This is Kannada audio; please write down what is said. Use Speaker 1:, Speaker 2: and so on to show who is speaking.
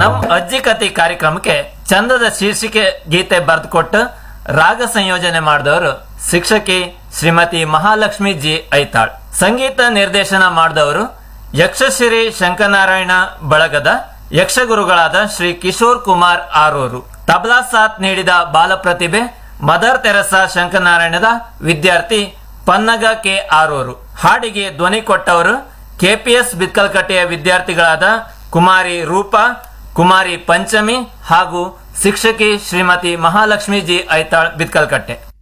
Speaker 1: ನಮ್ ಅಜ್ಜಿ ಕತೆ ಕಾರ್ಯಕ್ರಮಕ್ಕೆ ಚಂದದ ಶೀರ್ಷಿಕೆ ಗೀತೆ ಬರೆದುಕೊಟ್ಟು ರಾಗ ಸಂಯೋಜನೆ ಮಾಡಿದವರು ಶಿಕ್ಷಕಿ ಶ್ರೀಮತಿ ಮಹಾಲಕ್ಷ್ಮಿ ಜಿ ಐತಾಳ್ ಸಂಗೀತ ನಿರ್ದೇಶನ ಮಾಡಿದವರು ಯಕ್ಷಶ್ರೀ ಶಂಕರನಾರಾಯಣ ಬಳಗದ ಯಕ್ಷಗುರುಗಳಾದ ಶ್ರೀ ಕಿಶೋರ್ ಕುಮಾರ್ ಆರೂರು ತಬಲಾ ಸಾಥ್ ನೀಡಿದ ಬಾಲಪ್ರತಿಭೆ ಮದರ್ ತೆರಸಾ ಶಂಕರನಾರಾಯಣದ ವಿದ್ಯಾರ್ಥಿ ಪನ್ನಗ ಕೆ ಆರೂರು ಹಾಡಿಗೆ ಧ್ವನಿ ಕೊಟ್ಟವರು ಕೆಪಿಎಸ್ ಬಿತ್ಕಲ್ಕಟ್ಟೆಯ ವಿದ್ಯಾರ್ಥಿಗಳಾದ ಕುಮಾರಿ ರೂಪಾ ಕುಮಾರಿ ಪಂಚಮಿ ಹಾಗೂ ಶಿಕ್ಷಕಿ ಶ್ರೀಮತಿ ಮಹಾಲಕ್ಷ್ಮಿ ಜಿ ಐತಾಳ್ ಬಿತ್ಕಲ್ಕಟ್ಟೆ